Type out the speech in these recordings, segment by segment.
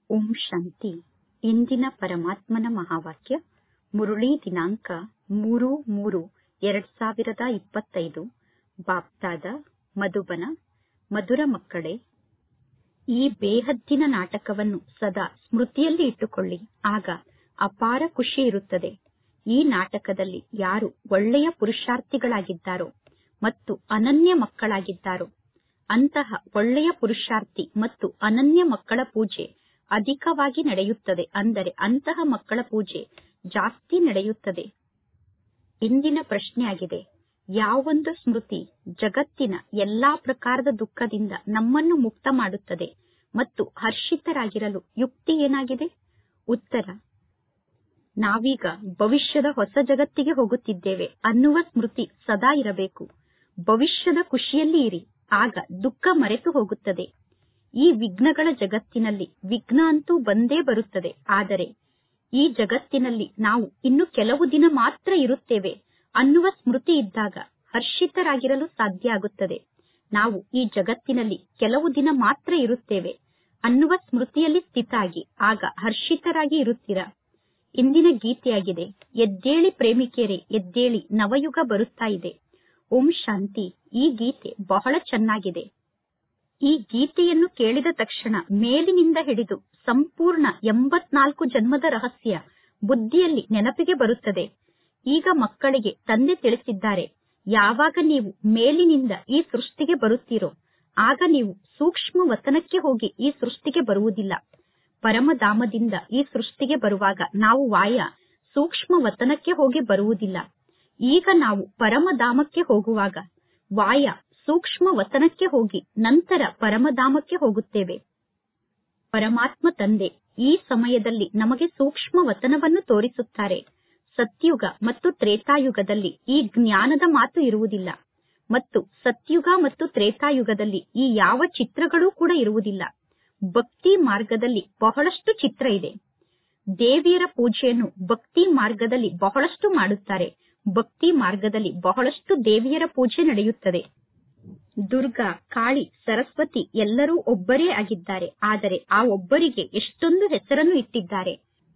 ಓಂ ಶಾಂತಿ ಇಂದಿನ ಪರಮಾತ್ಮನ ಮಹಾವಾಕ್ಯ ಮುರುಳಿ ದಿನಾಂಕ ಮೂರು ಮೂರು ಎರಡ್ ಸಾವಿರದ ಇಪ್ಪತ್ತೈದು ಬಾಪ್ದಾದ ಮಧುಬನ ಮಧುರ ಮಕ್ಕಳೇ ಈ ಬೇಹದ್ದಿನ ನಾಟಕವನ್ನು ಸದಾ ಸ್ಮೃತಿಯಲ್ಲಿ ಇಟ್ಟುಕೊಳ್ಳಿ ಆಗ ಅಪಾರ ಖುಷಿ ಇರುತ್ತದೆ ಈ ನಾಟಕದಲ್ಲಿ ಯಾರು ಒಳ್ಳೆಯ ಪುರುಷಾರ್ಥಿಗಳಾಗಿದ್ದಾರೋ ಮತ್ತು ಅನನ್ಯ ಮಕ್ಕಳಾಗಿದ್ದಾರೋ ಅಂತಹ ಒಳ್ಳೆಯ ಪುರುಷಾರ್ಥಿ ಮತ್ತು ಅನನ್ಯ ಮಕ್ಕಳ ಪೂಜೆ ಅಧಿಕವಾಗಿ ನಡೆಯುತ್ತದೆ ಅಂದರೆ ಅಂತಹ ಮಕ್ಕಳ ಪೂಜೆ ಜಾಸ್ತಿ ನಡೆಯುತ್ತದೆ ಇಂದಿನ ಪ್ರಶ್ನೆಯಾಗಿದೆ ಯಾವೊಂದು ಸ್ಮೃತಿ ಜಗತ್ತಿನ ಎಲ್ಲಾ ಪ್ರಕಾರದ ದುಃಖದಿಂದ ನಮ್ಮನ್ನು ಮುಕ್ತ ಮಾಡುತ್ತದೆ ಮತ್ತು ಹರ್ಷಿತರಾಗಿರಲು ಯುಕ್ತಿ ಏನಾಗಿದೆ ಉತ್ತರ ನಾವೀಗ ಭವಿಷ್ಯದ ಹೊಸ ಜಗತ್ತಿಗೆ ಹೋಗುತ್ತಿದ್ದೇವೆ ಅನ್ನುವ ಸ್ಮೃತಿ ಸದಾ ಇರಬೇಕು ಭವಿಷ್ಯದ ಖುಷಿಯಲ್ಲಿ ಇರಿ ಆಗ ದುಃಖ ಮರೆತು ಹೋಗುತ್ತದೆ ಈ ವಿಘ್ನಗಳ ಜಗತ್ತಿನಲ್ಲಿ ವಿಘ್ನ ಅಂತೂ ಬಂದೇ ಬರುತ್ತದೆ ಆದರೆ ಈ ಜಗತ್ತಿನಲ್ಲಿ ನಾವು ಇನ್ನು ಕೆಲವು ದಿನ ಮಾತ್ರ ಇರುತ್ತೇವೆ ಅನ್ನುವ ಸ್ಮೃತಿ ಇದ್ದಾಗ ಹರ್ಷಿತರಾಗಿರಲು ಸಾಧ್ಯ ಆಗುತ್ತದೆ ನಾವು ಈ ಜಗತ್ತಿನಲ್ಲಿ ಕೆಲವು ದಿನ ಮಾತ್ರ ಇರುತ್ತೇವೆ ಅನ್ನುವ ಸ್ಮೃತಿಯಲ್ಲಿ ಸ್ಥಿತಾಗಿ ಆಗ ಹರ್ಷಿತರಾಗಿ ಇರುತ್ತೀರಾ ಇಂದಿನ ಗೀತೆಯಾಗಿದೆ ಎದ್ದೇಳಿ ಪ್ರೇಮಿಕೆಯರೇ ಎದ್ದೇಳಿ ನವಯುಗ ಬರುತ್ತಾ ಇದೆ ಓಂ ಶಾಂತಿ ಈ ಗೀತೆ ಬಹಳ ಚೆನ್ನಾಗಿದೆ ಈ ಗೀತೆಯನ್ನು ಕೇಳಿದ ತಕ್ಷಣ ಮೇಲಿನಿಂದ ಹಿಡಿದು ಸಂಪೂರ್ಣ ಎಂಬತ್ನಾಲ್ಕು ಜನ್ಮದ ರಹಸ್ಯ ಬುದ್ಧಿಯಲ್ಲಿ ನೆನಪಿಗೆ ಬರುತ್ತದೆ ಈಗ ಮಕ್ಕಳಿಗೆ ತಂದೆ ತಿಳಿಸಿದ್ದಾರೆ ಯಾವಾಗ ನೀವು ಮೇಲಿನಿಂದ ಈ ಸೃಷ್ಟಿಗೆ ಬರುತ್ತೀರೋ ಆಗ ನೀವು ಸೂಕ್ಷ್ಮ ವತನಕ್ಕೆ ಹೋಗಿ ಈ ಸೃಷ್ಟಿಗೆ ಬರುವುದಿಲ್ಲ ಪರಮಧಾಮದಿಂದ ಈ ಸೃಷ್ಟಿಗೆ ಬರುವಾಗ ನಾವು ವಾಯ ಸೂಕ್ಷ್ಮ ವತನಕ್ಕೆ ಹೋಗಿ ಬರುವುದಿಲ್ಲ ಈಗ ನಾವು ಪರಮಧಾಮಕ್ಕೆ ಹೋಗುವಾಗ ವಾಯ ಸೂಕ್ಷ್ಮ ವತನಕ್ಕೆ ಹೋಗಿ ನಂತರ ಪರಮಧಾಮಕ್ಕೆ ಹೋಗುತ್ತೇವೆ ಪರಮಾತ್ಮ ತಂದೆ ಈ ಸಮಯದಲ್ಲಿ ನಮಗೆ ಸೂಕ್ಷ್ಮ ವತನವನ್ನು ತೋರಿಸುತ್ತಾರೆ ಸತ್ಯುಗ ಮತ್ತು ತ್ರೇತಾಯುಗದಲ್ಲಿ ಈ ಜ್ಞಾನದ ಮಾತು ಇರುವುದಿಲ್ಲ ಮತ್ತು ಸತ್ಯುಗ ಮತ್ತು ತ್ರೇತಾಯುಗದಲ್ಲಿ ಈ ಯಾವ ಚಿತ್ರಗಳೂ ಕೂಡ ಇರುವುದಿಲ್ಲ ಭಕ್ತಿ ಮಾರ್ಗದಲ್ಲಿ ಬಹಳಷ್ಟು ಚಿತ್ರ ಇದೆ ದೇವಿಯರ ಪೂಜೆಯನ್ನು ಭಕ್ತಿ ಮಾರ್ಗದಲ್ಲಿ ಬಹಳಷ್ಟು ಮಾಡುತ್ತಾರೆ ಭಕ್ತಿ ಮಾರ್ಗದಲ್ಲಿ ಬಹಳಷ್ಟು ದೇವಿಯರ ಪೂಜೆ ನಡೆಯುತ್ತದೆ ದುರ್ಗಾ ಕಾಳಿ ಸರಸ್ವತಿ ಎಲ್ಲರೂ ಒಬ್ಬರೇ ಆಗಿದ್ದಾರೆ ಆದರೆ ಆ ಒಬ್ಬರಿಗೆ ಎಷ್ಟೊಂದು ಹೆಸರನ್ನು ಇಟ್ಟಿದ್ದಾರೆ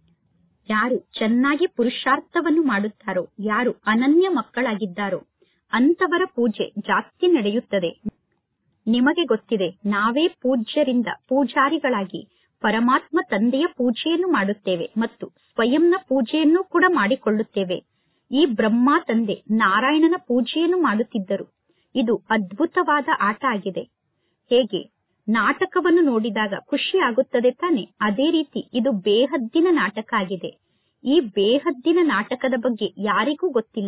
ಯಾರು ಚೆನ್ನಾಗಿ ಪುರುಷಾರ್ಥವನ್ನು ಮಾಡುತ್ತಾರೋ ಯಾರು ಅನನ್ಯ ಮಕ್ಕಳಾಗಿದ್ದಾರೋ ಅಂತವರ ಪೂಜೆ ಜಾಸ್ತಿ ನಡೆಯುತ್ತದೆ ನಿಮಗೆ ಗೊತ್ತಿದೆ ನಾವೇ ಪೂಜ್ಯರಿಂದ ಪೂಜಾರಿಗಳಾಗಿ ಪರಮಾತ್ಮ ತಂದೆಯ ಪೂಜೆಯನ್ನು ಮಾಡುತ್ತೇವೆ ಮತ್ತು ಸ್ವಯಂನ ಪೂಜೆಯನ್ನು ಕೂಡ ಮಾಡಿಕೊಳ್ಳುತ್ತೇವೆ ಈ ಬ್ರಹ್ಮ ತಂದೆ ನಾರಾಯಣನ ಪೂಜೆಯನ್ನು ಮಾಡುತ್ತಿದ್ದರು ಇದು ಅದ್ಭುತವಾದ ಆಟ ಆಗಿದೆ ಹೇಗೆ ನಾಟಕವನ್ನು ನೋಡಿದಾಗ ಖುಷಿ ಆಗುತ್ತದೆ ತಾನೆ ಅದೇ ರೀತಿ ಇದು ಬೇಹದ್ದಿನ ನಾಟಕ ಆಗಿದೆ ಈ ಬೇಹದ್ದಿನ ನಾಟಕದ ಬಗ್ಗೆ ಯಾರಿಗೂ ಗೊತ್ತಿಲ್ಲ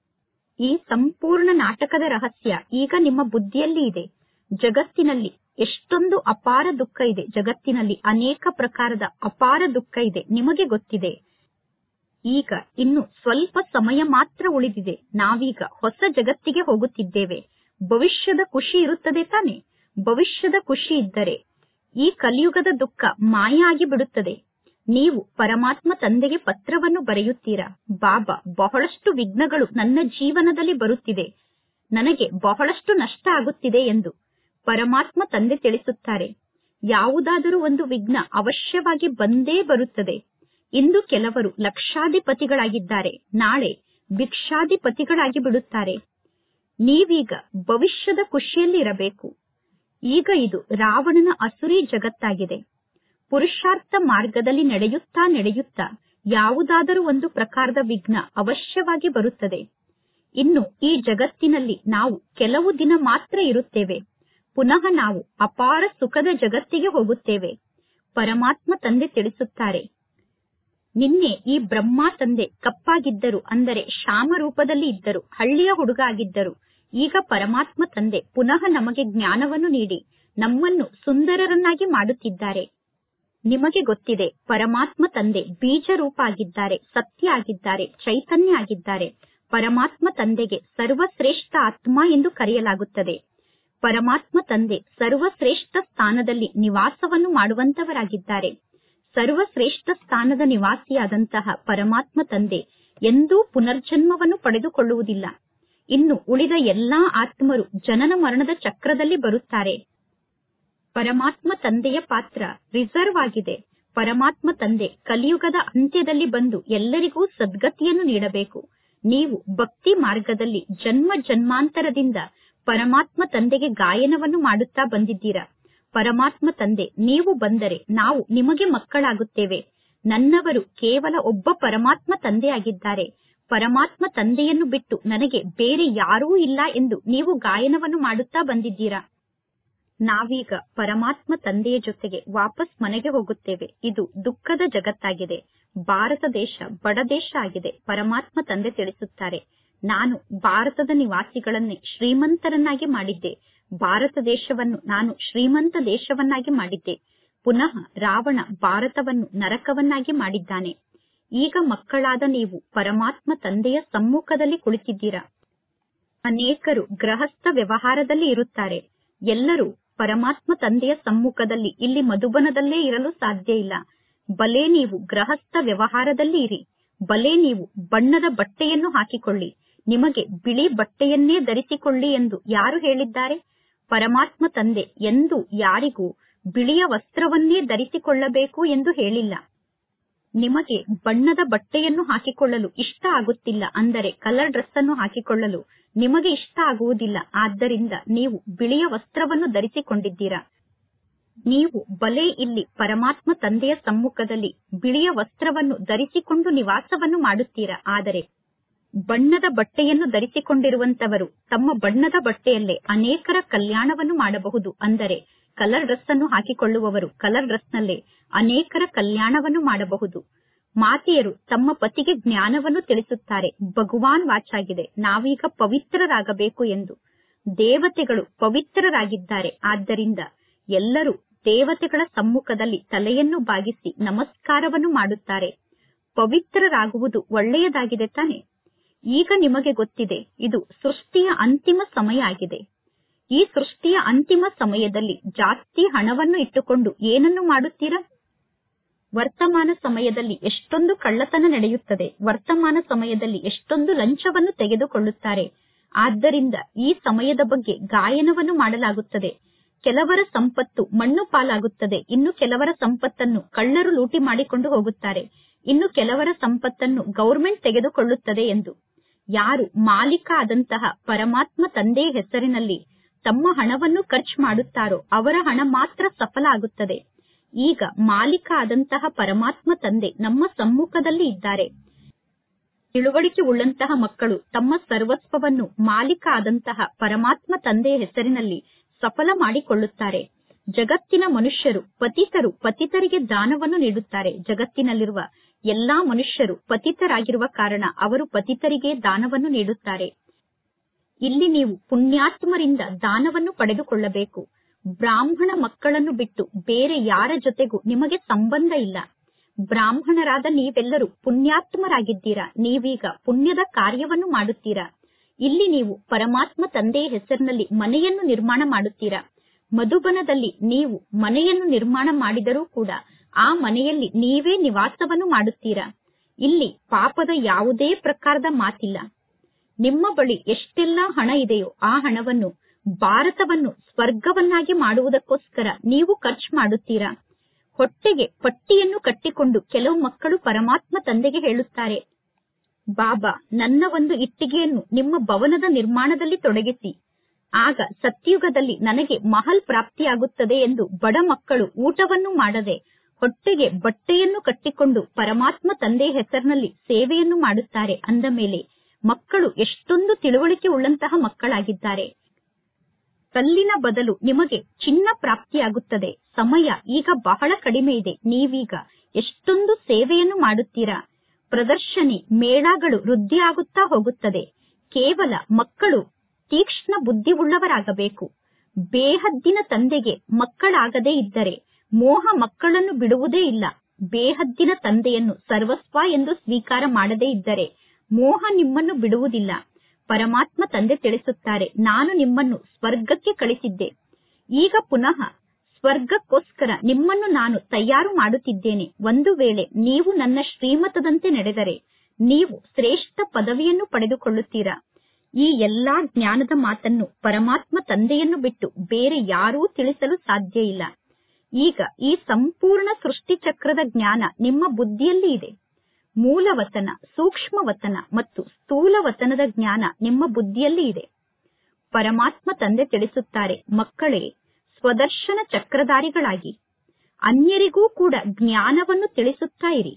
ಈ ಸಂಪೂರ್ಣ ನಾಟಕದ ರಹಸ್ಯ ಈಗ ನಿಮ್ಮ ಬುದ್ಧಿಯಲ್ಲಿ ಇದೆ ಜಗತ್ತಿನಲ್ಲಿ ಎಷ್ಟೊಂದು ಅಪಾರ ದುಃಖ ಇದೆ ಜಗತ್ತಿನಲ್ಲಿ ಅನೇಕ ಪ್ರಕಾರದ ಅಪಾರ ದುಃಖ ಇದೆ ನಿಮಗೆ ಗೊತ್ತಿದೆ ಈಗ ಇನ್ನು ಸ್ವಲ್ಪ ಸಮಯ ಮಾತ್ರ ಉಳಿದಿದೆ ನಾವೀಗ ಹೊಸ ಜಗತ್ತಿಗೆ ಹೋಗುತ್ತಿದ್ದೇವೆ ಭವಿಷ್ಯದ ಖುಷಿ ಇರುತ್ತದೆ ತಾನೆ ಭವಿಷ್ಯದ ಖುಷಿ ಇದ್ದರೆ ಈ ಕಲಿಯುಗದ ದುಃಖ ಮಾಯ ಆಗಿ ಬಿಡುತ್ತದೆ ನೀವು ಪರಮಾತ್ಮ ತಂದೆಗೆ ಪತ್ರವನ್ನು ಬರೆಯುತ್ತೀರಾ ಬಾಬಾ ಬಹಳಷ್ಟು ವಿಘ್ನಗಳು ನನ್ನ ಜೀವನದಲ್ಲಿ ಬರುತ್ತಿದೆ ನನಗೆ ಬಹಳಷ್ಟು ನಷ್ಟ ಆಗುತ್ತಿದೆ ಎಂದು ಪರಮಾತ್ಮ ತಂದೆ ತಿಳಿಸುತ್ತಾರೆ ಯಾವುದಾದರೂ ಒಂದು ವಿಘ್ನ ಅವಶ್ಯವಾಗಿ ಬಂದೇ ಬರುತ್ತದೆ ಇಂದು ಕೆಲವರು ಲಕ್ಷಾಧಿಪತಿಗಳಾಗಿದ್ದಾರೆ ನಾಳೆ ಭಿಕ್ಷಾಧಿಪತಿಗಳಾಗಿ ಬಿಡುತ್ತಾರೆ ನೀವೀಗ ಭವಿಷ್ಯದ ಖುಷಿಯಲ್ಲಿ ಇರಬೇಕು ಈಗ ಇದು ರಾವಣನ ಅಸುರಿ ಜಗತ್ತಾಗಿದೆ ಪುರುಷಾರ್ಥ ಮಾರ್ಗದಲ್ಲಿ ನಡೆಯುತ್ತಾ ನಡೆಯುತ್ತಾ ಯಾವುದಾದರೂ ಒಂದು ಪ್ರಕಾರದ ವಿಘ್ನ ಅವಶ್ಯವಾಗಿ ಬರುತ್ತದೆ ಇನ್ನು ಈ ಜಗತ್ತಿನಲ್ಲಿ ನಾವು ಕೆಲವು ದಿನ ಮಾತ್ರ ಇರುತ್ತೇವೆ ಪುನಃ ನಾವು ಅಪಾರ ಸುಖದ ಜಗತ್ತಿಗೆ ಹೋಗುತ್ತೇವೆ ಪರಮಾತ್ಮ ತಂದೆ ತಿಳಿಸುತ್ತಾರೆ ನಿನ್ನೆ ಈ ಬ್ರಹ್ಮ ತಂದೆ ಕಪ್ಪಾಗಿದ್ದರು ಅಂದರೆ ಶಾಮ ರೂಪದಲ್ಲಿ ಇದ್ದರು ಹಳ್ಳಿಯ ಹುಡುಗ ಆಗಿದ್ದರು ಈಗ ಪರಮಾತ್ಮ ತಂದೆ ಪುನಃ ನಮಗೆ ಜ್ಞಾನವನ್ನು ನೀಡಿ ನಮ್ಮನ್ನು ಸುಂದರರನ್ನಾಗಿ ಮಾಡುತ್ತಿದ್ದಾರೆ ನಿಮಗೆ ಗೊತ್ತಿದೆ ಪರಮಾತ್ಮ ತಂದೆ ಬೀಜ ರೂಪ ಆಗಿದ್ದಾರೆ ಸತ್ಯ ಆಗಿದ್ದಾರೆ ಚೈತನ್ಯ ಆಗಿದ್ದಾರೆ ಪರಮಾತ್ಮ ತಂದೆಗೆ ಸರ್ವಶ್ರೇಷ್ಠ ಆತ್ಮ ಎಂದು ಕರೆಯಲಾಗುತ್ತದೆ ಪರಮಾತ್ಮ ತಂದೆ ಸರ್ವಶ್ರೇಷ್ಠ ಸ್ಥಾನದಲ್ಲಿ ನಿವಾಸವನ್ನು ಮಾಡುವಂತವರಾಗಿದ್ದಾರೆ ಸರ್ವಶ್ರೇಷ್ಠ ಸ್ಥಾನದ ನಿವಾಸಿಯಾದಂತಹ ಪರಮಾತ್ಮ ತಂದೆ ಎಂದೂ ಪುನರ್ಜನ್ಮವನ್ನು ಪಡೆದುಕೊಳ್ಳುವುದಿಲ್ಲ ಇನ್ನು ಉಳಿದ ಎಲ್ಲಾ ಆತ್ಮರು ಜನನ ಮರಣದ ಚಕ್ರದಲ್ಲಿ ಬರುತ್ತಾರೆ ಪರಮಾತ್ಮ ತಂದೆಯ ಪಾತ್ರ ರಿಸರ್ವ್ ಆಗಿದೆ ಪರಮಾತ್ಮ ತಂದೆ ಕಲಿಯುಗದ ಅಂತ್ಯದಲ್ಲಿ ಬಂದು ಎಲ್ಲರಿಗೂ ಸದ್ಗತಿಯನ್ನು ನೀಡಬೇಕು ನೀವು ಭಕ್ತಿ ಮಾರ್ಗದಲ್ಲಿ ಜನ್ಮ ಜನ್ಮಾಂತರದಿಂದ ಪರಮಾತ್ಮ ತಂದೆಗೆ ಗಾಯನವನ್ನು ಮಾಡುತ್ತಾ ಬಂದಿದ್ದೀರಾ ಪರಮಾತ್ಮ ತಂದೆ ನೀವು ಬಂದರೆ ನಾವು ನಿಮಗೆ ಮಕ್ಕಳಾಗುತ್ತೇವೆ ನನ್ನವರು ಕೇವಲ ಒಬ್ಬ ಪರಮಾತ್ಮ ತಂದೆಯಾಗಿದ್ದಾರೆ ಪರಮಾತ್ಮ ತಂದೆಯನ್ನು ಬಿಟ್ಟು ನನಗೆ ಬೇರೆ ಯಾರೂ ಇಲ್ಲ ಎಂದು ನೀವು ಗಾಯನವನ್ನು ಮಾಡುತ್ತಾ ಬಂದಿದ್ದೀರಾ ನಾವೀಗ ಪರಮಾತ್ಮ ತಂದೆಯ ಜೊತೆಗೆ ವಾಪಸ್ ಮನೆಗೆ ಹೋಗುತ್ತೇವೆ ಇದು ದುಃಖದ ಜಗತ್ತಾಗಿದೆ ಭಾರತ ದೇಶ ಬಡ ದೇಶ ಆಗಿದೆ ಪರಮಾತ್ಮ ತಂದೆ ತಿಳಿಸುತ್ತಾರೆ ನಾನು ಭಾರತದ ನಿವಾಸಿಗಳನ್ನೇ ಶ್ರೀಮಂತರನ್ನಾಗಿ ಮಾಡಿದ್ದೆ ಭಾರತ ದೇಶವನ್ನು ನಾನು ಶ್ರೀಮಂತ ದೇಶವನ್ನಾಗಿ ಮಾಡಿದ್ದೆ ಪುನಃ ರಾವಣ ಭಾರತವನ್ನು ನರಕವನ್ನಾಗಿ ಮಾಡಿದ್ದಾನೆ ಈಗ ಮಕ್ಕಳಾದ ನೀವು ಪರಮಾತ್ಮ ತಂದೆಯ ಸಮ್ಮುಖದಲ್ಲಿ ಕುಳಿತಿದ್ದೀರಾ ಅನೇಕರು ಗೃಹಸ್ಥ ವ್ಯವಹಾರದಲ್ಲಿ ಇರುತ್ತಾರೆ ಎಲ್ಲರೂ ಪರಮಾತ್ಮ ತಂದೆಯ ಸಮ್ಮುಖದಲ್ಲಿ ಇಲ್ಲಿ ಮಧುಬನದಲ್ಲೇ ಇರಲು ಸಾಧ್ಯ ಇಲ್ಲ ಬಲೆ ನೀವು ಗೃಹಸ್ಥ ವ್ಯವಹಾರದಲ್ಲಿ ಇರಿ ಬಲೆ ನೀವು ಬಣ್ಣದ ಬಟ್ಟೆಯನ್ನು ಹಾಕಿಕೊಳ್ಳಿ ನಿಮಗೆ ಬಿಳಿ ಬಟ್ಟೆಯನ್ನೇ ಧರಿಸಿಕೊಳ್ಳಿ ಎಂದು ಯಾರು ಹೇಳಿದ್ದಾರೆ ಪರಮಾತ್ಮ ತಂದೆ ಎಂದು ಯಾರಿಗೂ ಬಿಳಿಯ ವಸ್ತ್ರವನ್ನೇ ಧರಿಸಿಕೊಳ್ಳಬೇಕು ಎಂದು ಹೇಳಿಲ್ಲ ನಿಮಗೆ ಬಣ್ಣದ ಬಟ್ಟೆಯನ್ನು ಹಾಕಿಕೊಳ್ಳಲು ಇಷ್ಟ ಆಗುತ್ತಿಲ್ಲ ಅಂದರೆ ಕಲರ್ ಡ್ರೆಸ್ ಅನ್ನು ಹಾಕಿಕೊಳ್ಳಲು ನಿಮಗೆ ಇಷ್ಟ ಆಗುವುದಿಲ್ಲ ಆದ್ದರಿಂದ ನೀವು ಬಿಳಿಯ ವಸ್ತ್ರವನ್ನು ಧರಿಸಿಕೊಂಡಿದ್ದೀರಾ ನೀವು ಬಲೆ ಇಲ್ಲಿ ಪರಮಾತ್ಮ ತಂದೆಯ ಸಮ್ಮುಖದಲ್ಲಿ ಬಿಳಿಯ ವಸ್ತ್ರವನ್ನು ಧರಿಸಿಕೊಂಡು ನಿವಾಸವನ್ನು ಮಾಡುತ್ತೀರಾ ಆದರೆ ಬಣ್ಣದ ಬಟ್ಟೆಯನ್ನು ಧರಿಸಿಕೊಂಡಿರುವಂತವರು ತಮ್ಮ ಬಣ್ಣದ ಬಟ್ಟೆಯಲ್ಲೇ ಅನೇಕರ ಕಲ್ಯಾಣವನ್ನು ಮಾಡಬಹುದು ಅಂದರೆ ಕಲರ್ ಡ್ರೆಸ್ ಅನ್ನು ಹಾಕಿಕೊಳ್ಳುವವರು ಕಲರ್ ಡ್ರೆಸ್ನಲ್ಲೇ ಅನೇಕರ ಕಲ್ಯಾಣವನ್ನು ಮಾಡಬಹುದು ಮಾತೆಯರು ತಮ್ಮ ಪತಿಗೆ ಜ್ಞಾನವನ್ನು ತಿಳಿಸುತ್ತಾರೆ ಭಗವಾನ್ ವಾಚಾಗಿದೆ ನಾವೀಗ ಪವಿತ್ರರಾಗಬೇಕು ಎಂದು ದೇವತೆಗಳು ಪವಿತ್ರರಾಗಿದ್ದಾರೆ ಆದ್ದರಿಂದ ಎಲ್ಲರೂ ದೇವತೆಗಳ ಸಮ್ಮುಖದಲ್ಲಿ ತಲೆಯನ್ನು ಬಾಗಿಸಿ ನಮಸ್ಕಾರವನ್ನು ಮಾಡುತ್ತಾರೆ ಪವಿತ್ರರಾಗುವುದು ಒಳ್ಳೆಯದಾಗಿದೆ ತಾನೆ ಈಗ ನಿಮಗೆ ಗೊತ್ತಿದೆ ಇದು ಸೃಷ್ಟಿಯ ಅಂತಿಮ ಸಮಯ ಆಗಿದೆ ಈ ಸೃಷ್ಟಿಯ ಅಂತಿಮ ಸಮಯದಲ್ಲಿ ಜಾಸ್ತಿ ಹಣವನ್ನು ಇಟ್ಟುಕೊಂಡು ಏನನ್ನು ಮಾಡುತ್ತೀರಾ ವರ್ತಮಾನ ಸಮಯದಲ್ಲಿ ಎಷ್ಟೊಂದು ಕಳ್ಳತನ ನಡೆಯುತ್ತದೆ ವರ್ತಮಾನ ಸಮಯದಲ್ಲಿ ಎಷ್ಟೊಂದು ಲಂಚವನ್ನು ತೆಗೆದುಕೊಳ್ಳುತ್ತಾರೆ ಆದ್ದರಿಂದ ಈ ಸಮಯದ ಬಗ್ಗೆ ಗಾಯನವನ್ನು ಮಾಡಲಾಗುತ್ತದೆ ಕೆಲವರ ಸಂಪತ್ತು ಮಣ್ಣು ಪಾಲಾಗುತ್ತದೆ ಇನ್ನು ಕೆಲವರ ಸಂಪತ್ತನ್ನು ಕಳ್ಳರು ಲೂಟಿ ಮಾಡಿಕೊಂಡು ಹೋಗುತ್ತಾರೆ ಇನ್ನು ಕೆಲವರ ಸಂಪತ್ತನ್ನು ಗೌರ್ಮೆಂಟ್ ತೆಗೆದುಕೊಳ್ಳುತ್ತದೆ ಎಂದು ಯಾರು ಮಾಲೀಕ ಆದಂತಹ ಪರಮಾತ್ಮ ತಂದೆಯ ಹೆಸರಿನಲ್ಲಿ ತಮ್ಮ ಹಣವನ್ನು ಖರ್ಚು ಮಾಡುತ್ತಾರೋ ಅವರ ಹಣ ಮಾತ್ರ ಸಫಲ ಆಗುತ್ತದೆ ಈಗ ಮಾಲೀಕ ಆದಂತಹ ಪರಮಾತ್ಮ ತಂದೆ ನಮ್ಮ ಸಮ್ಮುಖದಲ್ಲಿ ಇದ್ದಾರೆ ತಿಳುವಳಿಕೆ ಉಳ್ಳಂತಹ ಮಕ್ಕಳು ತಮ್ಮ ಸರ್ವಸ್ವವನ್ನು ಮಾಲೀಕ ಆದಂತಹ ಪರಮಾತ್ಮ ತಂದೆಯ ಹೆಸರಿನಲ್ಲಿ ಸಫಲ ಮಾಡಿಕೊಳ್ಳುತ್ತಾರೆ ಜಗತ್ತಿನ ಮನುಷ್ಯರು ಪತಿತರು ಪತಿತರಿಗೆ ದಾನವನ್ನು ನೀಡುತ್ತಾರೆ ಜಗತ್ತಿನಲ್ಲಿರುವ ಎಲ್ಲಾ ಮನುಷ್ಯರು ಪತಿತರಾಗಿರುವ ಕಾರಣ ಅವರು ಪತಿತರಿಗೆ ದಾನವನ್ನು ನೀಡುತ್ತಾರೆ ಇಲ್ಲಿ ನೀವು ಪುಣ್ಯಾತ್ಮರಿಂದ ದಾನವನ್ನು ಪಡೆದುಕೊಳ್ಳಬೇಕು ಬ್ರಾಹ್ಮಣ ಮಕ್ಕಳನ್ನು ಬಿಟ್ಟು ಬೇರೆ ಯಾರ ಜೊತೆಗೂ ನಿಮಗೆ ಸಂಬಂಧ ಇಲ್ಲ ಬ್ರಾಹ್ಮಣರಾದ ನೀವೆಲ್ಲರೂ ಪುಣ್ಯಾತ್ಮರಾಗಿದ್ದೀರಾ ನೀವೀಗ ಪುಣ್ಯದ ಕಾರ್ಯವನ್ನು ಮಾಡುತ್ತೀರಾ ಇಲ್ಲಿ ನೀವು ಪರಮಾತ್ಮ ತಂದೆಯ ಹೆಸರಿನಲ್ಲಿ ಮನೆಯನ್ನು ನಿರ್ಮಾಣ ಮಾಡುತ್ತೀರಾ ಮಧುಬನದಲ್ಲಿ ನೀವು ಮನೆಯನ್ನು ನಿರ್ಮಾಣ ಮಾಡಿದರೂ ಕೂಡ ಆ ಮನೆಯಲ್ಲಿ ನೀವೇ ನಿವಾಸವನ್ನು ಮಾಡುತ್ತೀರಾ ಇಲ್ಲಿ ಪಾಪದ ಯಾವುದೇ ಪ್ರಕಾರದ ಮಾತಿಲ್ಲ ನಿಮ್ಮ ಬಳಿ ಎಷ್ಟೆಲ್ಲಾ ಹಣ ಇದೆಯೋ ಆ ಹಣವನ್ನು ಭಾರತವನ್ನು ಸ್ವರ್ಗವನ್ನಾಗಿ ಮಾಡುವುದಕ್ಕೋಸ್ಕರ ನೀವು ಖರ್ಚು ಮಾಡುತ್ತೀರಾ ಹೊಟ್ಟೆಗೆ ಪಟ್ಟಿಯನ್ನು ಕಟ್ಟಿಕೊಂಡು ಕೆಲವು ಮಕ್ಕಳು ಪರಮಾತ್ಮ ತಂದೆಗೆ ಹೇಳುತ್ತಾರೆ ಬಾಬಾ ನನ್ನ ಒಂದು ಇಟ್ಟಿಗೆಯನ್ನು ನಿಮ್ಮ ಭವನದ ನಿರ್ಮಾಣದಲ್ಲಿ ತೊಡಗಿಸಿ ಆಗ ಸತ್ಯುಗದಲ್ಲಿ ನನಗೆ ಮಹಲ್ ಪ್ರಾಪ್ತಿಯಾಗುತ್ತದೆ ಎಂದು ಬಡ ಮಕ್ಕಳು ಊಟವನ್ನು ಮಾಡದೆ ಹೊಟ್ಟೆಗೆ ಬಟ್ಟೆಯನ್ನು ಕಟ್ಟಿಕೊಂಡು ಪರಮಾತ್ಮ ತಂದೆಯ ಹೆಸರಿನಲ್ಲಿ ಸೇವೆಯನ್ನು ಮಾಡುತ್ತಾರೆ ಅಂದ ಮೇಲೆ ಮಕ್ಕಳು ಎಷ್ಟೊಂದು ತಿಳುವಳಿಕೆ ಉಳ್ಳಂತಹ ಮಕ್ಕಳಾಗಿದ್ದಾರೆ ಕಲ್ಲಿನ ಬದಲು ನಿಮಗೆ ಚಿನ್ನ ಪ್ರಾಪ್ತಿಯಾಗುತ್ತದೆ ಸಮಯ ಈಗ ಬಹಳ ಕಡಿಮೆ ಇದೆ ನೀವೀಗ ಎಷ್ಟೊಂದು ಸೇವೆಯನ್ನು ಮಾಡುತ್ತೀರಾ ಪ್ರದರ್ಶನಿ ಮೇಳಗಳು ವೃದ್ಧಿಯಾಗುತ್ತಾ ಹೋಗುತ್ತದೆ ಕೇವಲ ಮಕ್ಕಳು ತೀಕ್ಷ್ಣ ಬುದ್ಧಿ ಉಳ್ಳವರಾಗಬೇಕು ಬೇಹದ್ದಿನ ತಂದೆಗೆ ಮಕ್ಕಳಾಗದೇ ಇದ್ದರೆ ಮೋಹ ಮಕ್ಕಳನ್ನು ಬಿಡುವುದೇ ಇಲ್ಲ ಬೇಹದ್ದಿನ ತಂದೆಯನ್ನು ಸರ್ವಸ್ವ ಎಂದು ಸ್ವೀಕಾರ ಮಾಡದೇ ಇದ್ದರೆ ಮೋಹ ನಿಮ್ಮನ್ನು ಬಿಡುವುದಿಲ್ಲ ಪರಮಾತ್ಮ ತಂದೆ ತಿಳಿಸುತ್ತಾರೆ ನಾನು ನಿಮ್ಮನ್ನು ಸ್ವರ್ಗಕ್ಕೆ ಕಳಿಸಿದ್ದೆ ಈಗ ಪುನಃ ಸ್ವರ್ಗಕ್ಕೋಸ್ಕರ ನಿಮ್ಮನ್ನು ನಾನು ತಯಾರು ಮಾಡುತ್ತಿದ್ದೇನೆ ಒಂದು ವೇಳೆ ನೀವು ನನ್ನ ಶ್ರೀಮತದಂತೆ ನಡೆದರೆ ನೀವು ಶ್ರೇಷ್ಠ ಪದವಿಯನ್ನು ಪಡೆದುಕೊಳ್ಳುತ್ತೀರಾ ಈ ಎಲ್ಲಾ ಜ್ಞಾನದ ಮಾತನ್ನು ಪರಮಾತ್ಮ ತಂದೆಯನ್ನು ಬಿಟ್ಟು ಬೇರೆ ಯಾರೂ ತಿಳಿಸಲು ಸಾಧ್ಯ ಇಲ್ಲ ಈಗ ಈ ಸಂಪೂರ್ಣ ಸೃಷ್ಟಿ ಚಕ್ರದ ಜ್ಞಾನ ನಿಮ್ಮ ಬುದ್ಧಿಯಲ್ಲಿ ಇದೆ ಮೂಲವತನ ಸೂಕ್ಷ್ಮವತನ ಮತ್ತು ಸ್ಥೂಲವತನದ ಜ್ಞಾನ ನಿಮ್ಮ ಬುದ್ಧಿಯಲ್ಲಿ ಇದೆ ಪರಮಾತ್ಮ ತಂದೆ ತಿಳಿಸುತ್ತಾರೆ ಮಕ್ಕಳೇ ಸ್ವದರ್ಶನ ಚಕ್ರಧಾರಿಗಳಾಗಿ ಅನ್ಯರಿಗೂ ಕೂಡ ಜ್ಞಾನವನ್ನು ತಿಳಿಸುತ್ತಾ ಇರಿ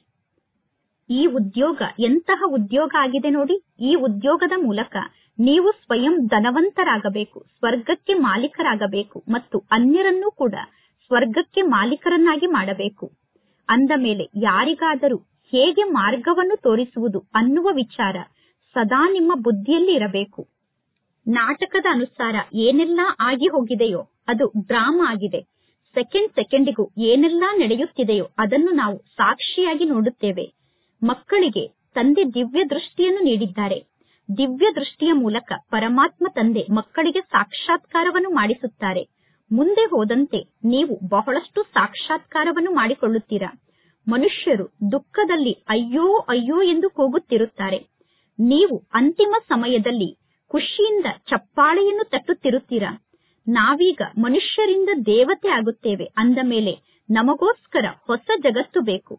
ಈ ಉದ್ಯೋಗ ಎಂತಹ ಉದ್ಯೋಗ ಆಗಿದೆ ನೋಡಿ ಈ ಉದ್ಯೋಗದ ಮೂಲಕ ನೀವು ಸ್ವಯಂ ಧನವಂತರಾಗಬೇಕು ಸ್ವರ್ಗಕ್ಕೆ ಮಾಲೀಕರಾಗಬೇಕು ಮತ್ತು ಅನ್ಯರನ್ನೂ ಕೂಡ ಸ್ವರ್ಗಕ್ಕೆ ಮಾಲೀಕರನ್ನಾಗಿ ಮಾಡಬೇಕು ಅಂದ ಮೇಲೆ ಯಾರಿಗಾದರೂ ಹೇಗೆ ಮಾರ್ಗವನ್ನು ತೋರಿಸುವುದು ಅನ್ನುವ ವಿಚಾರ ಸದಾ ನಿಮ್ಮ ಬುದ್ಧಿಯಲ್ಲಿ ಇರಬೇಕು ನಾಟಕದ ಅನುಸಾರ ಏನೆಲ್ಲ ಆಗಿ ಹೋಗಿದೆಯೋ ಅದು ಡ್ರಾಮಾ ಆಗಿದೆ ಸೆಕೆಂಡ್ ಸೆಕೆಂಡಿಗೂ ಏನೆಲ್ಲ ನಡೆಯುತ್ತಿದೆಯೋ ಅದನ್ನು ನಾವು ಸಾಕ್ಷಿಯಾಗಿ ನೋಡುತ್ತೇವೆ ಮಕ್ಕಳಿಗೆ ತಂದೆ ದಿವ್ಯ ದೃಷ್ಟಿಯನ್ನು ನೀಡಿದ್ದಾರೆ ದಿವ್ಯ ದೃಷ್ಟಿಯ ಮೂಲಕ ಪರಮಾತ್ಮ ತಂದೆ ಮಕ್ಕಳಿಗೆ ಸಾಕ್ಷಾತ್ಕಾರವನ್ನು ಮಾಡಿಸುತ್ತಾರೆ ಮುಂದೆ ಹೋದಂತೆ ನೀವು ಬಹಳಷ್ಟು ಸಾಕ್ಷಾತ್ಕಾರವನ್ನು ಮಾಡಿಕೊಳ್ಳುತ್ತೀರಾ ಮನುಷ್ಯರು ದುಃಖದಲ್ಲಿ ಅಯ್ಯೋ ಅಯ್ಯೋ ಎಂದು ಕೂಗುತ್ತಿರುತ್ತಾರೆ ನೀವು ಅಂತಿಮ ಸಮಯದಲ್ಲಿ ಖುಷಿಯಿಂದ ಚಪ್ಪಾಳೆಯನ್ನು ತಟ್ಟುತ್ತಿರುತ್ತೀರಾ ನಾವೀಗ ಮನುಷ್ಯರಿಂದ ದೇವತೆ ಆಗುತ್ತೇವೆ ಅಂದ ಮೇಲೆ ನಮಗೋಸ್ಕರ ಹೊಸ ಜಗತ್ತು ಬೇಕು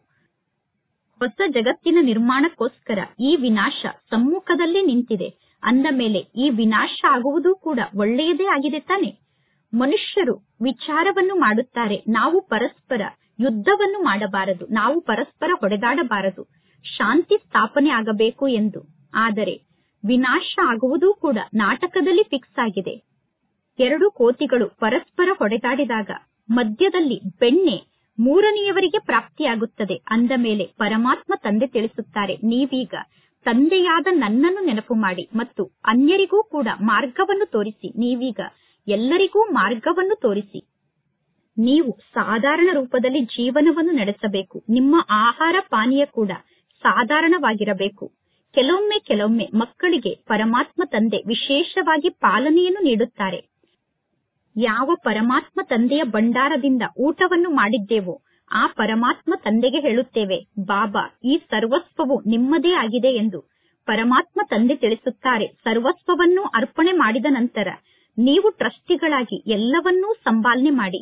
ಹೊಸ ಜಗತ್ತಿನ ನಿರ್ಮಾಣಕ್ಕೋಸ್ಕರ ಈ ವಿನಾಶ ಸಮ್ಮುಖದಲ್ಲೇ ನಿಂತಿದೆ ಅಂದ ಮೇಲೆ ಈ ವಿನಾಶ ಆಗುವುದು ಕೂಡ ಒಳ್ಳೆಯದೇ ಆಗಿದೆ ತಾನೆ ಮನುಷ್ಯರು ವಿಚಾರವನ್ನು ಮಾಡುತ್ತಾರೆ ನಾವು ಪರಸ್ಪರ ಯುದ್ಧವನ್ನು ಮಾಡಬಾರದು ನಾವು ಪರಸ್ಪರ ಹೊಡೆದಾಡಬಾರದು ಶಾಂತಿ ಸ್ಥಾಪನೆ ಆಗಬೇಕು ಎಂದು ಆದರೆ ವಿನಾಶ ಆಗುವುದೂ ಕೂಡ ನಾಟಕದಲ್ಲಿ ಫಿಕ್ಸ್ ಆಗಿದೆ ಎರಡು ಕೋತಿಗಳು ಪರಸ್ಪರ ಹೊಡೆದಾಡಿದಾಗ ಮಧ್ಯದಲ್ಲಿ ಬೆಣ್ಣೆ ಮೂರನೆಯವರಿಗೆ ಪ್ರಾಪ್ತಿಯಾಗುತ್ತದೆ ಅಂದ ಮೇಲೆ ಪರಮಾತ್ಮ ತಂದೆ ತಿಳಿಸುತ್ತಾರೆ ನೀವೀಗ ತಂದೆಯಾದ ನನ್ನನ್ನು ನೆನಪು ಮಾಡಿ ಮತ್ತು ಅನ್ಯರಿಗೂ ಕೂಡ ಮಾರ್ಗವನ್ನು ತೋರಿಸಿ ನೀವೀಗ ಎಲ್ಲರಿಗೂ ಮಾರ್ಗವನ್ನು ತೋರಿಸಿ ನೀವು ಸಾಧಾರಣ ರೂಪದಲ್ಲಿ ಜೀವನವನ್ನು ನಡೆಸಬೇಕು ನಿಮ್ಮ ಆಹಾರ ಪಾನೀಯ ಕೂಡ ಸಾಧಾರಣವಾಗಿರಬೇಕು ಕೆಲವೊಮ್ಮೆ ಕೆಲವೊಮ್ಮೆ ಮಕ್ಕಳಿಗೆ ಪರಮಾತ್ಮ ತಂದೆ ವಿಶೇಷವಾಗಿ ಪಾಲನೆಯನ್ನು ನೀಡುತ್ತಾರೆ ಯಾವ ಪರಮಾತ್ಮ ತಂದೆಯ ಭಂಡಾರದಿಂದ ಊಟವನ್ನು ಮಾಡಿದ್ದೇವೋ ಆ ಪರಮಾತ್ಮ ತಂದೆಗೆ ಹೇಳುತ್ತೇವೆ ಬಾಬಾ ಈ ಸರ್ವಸ್ವವು ನಿಮ್ಮದೇ ಆಗಿದೆ ಎಂದು ಪರಮಾತ್ಮ ತಂದೆ ತಿಳಿಸುತ್ತಾರೆ ಸರ್ವಸ್ವವನ್ನು ಅರ್ಪಣೆ ಮಾಡಿದ ನಂತರ ನೀವು ಟ್ರಸ್ಟಿಗಳಾಗಿ ಎಲ್ಲವನ್ನೂ ಸಂಪಾಲನೆ ಮಾಡಿ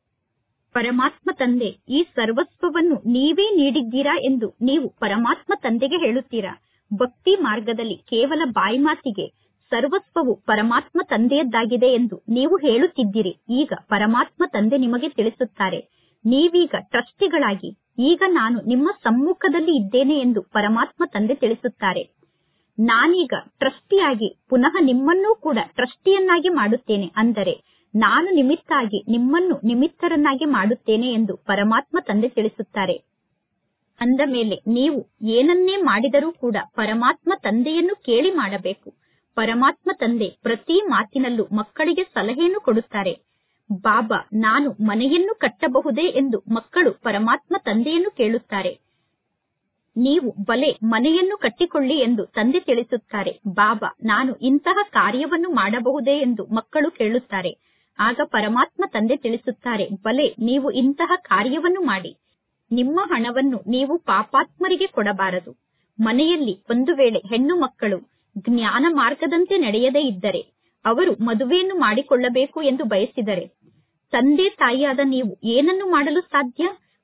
ಪರಮಾತ್ಮ ತಂದೆ ಈ ಸರ್ವಸ್ವವನ್ನು ನೀವೇ ನೀಡಿದ್ದೀರಾ ಎಂದು ನೀವು ಪರಮಾತ್ಮ ತಂದೆಗೆ ಹೇಳುತ್ತೀರಾ ಭಕ್ತಿ ಮಾರ್ಗದಲ್ಲಿ ಕೇವಲ ಬಾಯಿ ಮಾತಿಗೆ ಸರ್ವಸ್ವವು ಪರಮಾತ್ಮ ತಂದೆಯದ್ದಾಗಿದೆ ಎಂದು ನೀವು ಹೇಳುತ್ತಿದ್ದೀರಿ ಈಗ ಪರಮಾತ್ಮ ತಂದೆ ನಿಮಗೆ ತಿಳಿಸುತ್ತಾರೆ ನೀವೀಗ ಟ್ರಸ್ಟಿಗಳಾಗಿ ಈಗ ನಾನು ನಿಮ್ಮ ಸಮ್ಮುಖದಲ್ಲಿ ಇದ್ದೇನೆ ಎಂದು ಪರಮಾತ್ಮ ತಂದೆ ತಿಳಿಸುತ್ತಾರೆ ನಾನೀಗ ಟ್ರಸ್ಟಿಯಾಗಿ ಪುನಃ ನಿಮ್ಮನ್ನೂ ಕೂಡ ಟ್ರಸ್ಟಿಯನ್ನಾಗಿ ಮಾಡುತ್ತೇನೆ ಅಂದರೆ ನಾನು ನಿಮಿತ್ತಾಗಿ ನಿಮ್ಮನ್ನು ನಿಮಿತ್ತರನ್ನಾಗಿ ಮಾಡುತ್ತೇನೆ ಎಂದು ಪರಮಾತ್ಮ ತಂದೆ ತಿಳಿಸುತ್ತಾರೆ ಅಂದ ಮೇಲೆ ನೀವು ಏನನ್ನೇ ಮಾಡಿದರೂ ಕೂಡ ಪರಮಾತ್ಮ ತಂದೆಯನ್ನು ಕೇಳಿ ಮಾಡಬೇಕು ಪರಮಾತ್ಮ ತಂದೆ ಪ್ರತಿ ಮಾತಿನಲ್ಲೂ ಮಕ್ಕಳಿಗೆ ಸಲಹೆಯನ್ನು ಕೊಡುತ್ತಾರೆ ಬಾಬಾ ನಾನು ಮನೆಯನ್ನು ಕಟ್ಟಬಹುದೇ ಎಂದು ಮಕ್ಕಳು ಪರಮಾತ್ಮ ತಂದೆಯನ್ನು ಕೇಳುತ್ತಾರೆ ನೀವು ಬಲೆ ಮನೆಯನ್ನು ಕಟ್ಟಿಕೊಳ್ಳಿ ಎಂದು ತಂದೆ ತಿಳಿಸುತ್ತಾರೆ ಬಾಬಾ ನಾನು ಇಂತಹ ಕಾರ್ಯವನ್ನು ಮಾಡಬಹುದೇ ಎಂದು ಮಕ್ಕಳು ಕೇಳುತ್ತಾರೆ ಆಗ ಪರಮಾತ್ಮ ತಂದೆ ತಿಳಿಸುತ್ತಾರೆ ಬಲೆ ನೀವು ಇಂತಹ ಕಾರ್ಯವನ್ನು ಮಾಡಿ ನಿಮ್ಮ ಹಣವನ್ನು ನೀವು ಪಾಪಾತ್ಮರಿಗೆ ಕೊಡಬಾರದು ಮನೆಯಲ್ಲಿ ಒಂದು ವೇಳೆ ಹೆಣ್ಣು ಮಕ್ಕಳು ಜ್ಞಾನ ಮಾರ್ಗದಂತೆ ನಡೆಯದೇ ಇದ್ದರೆ ಅವರು ಮದುವೆಯನ್ನು ಮಾಡಿಕೊಳ್ಳಬೇಕು ಎಂದು ಬಯಸಿದರೆ ತಂದೆ ತಾಯಿಯಾದ ನೀವು ಏನನ್ನು ಮಾಡಲು ಸಾಧ್ಯ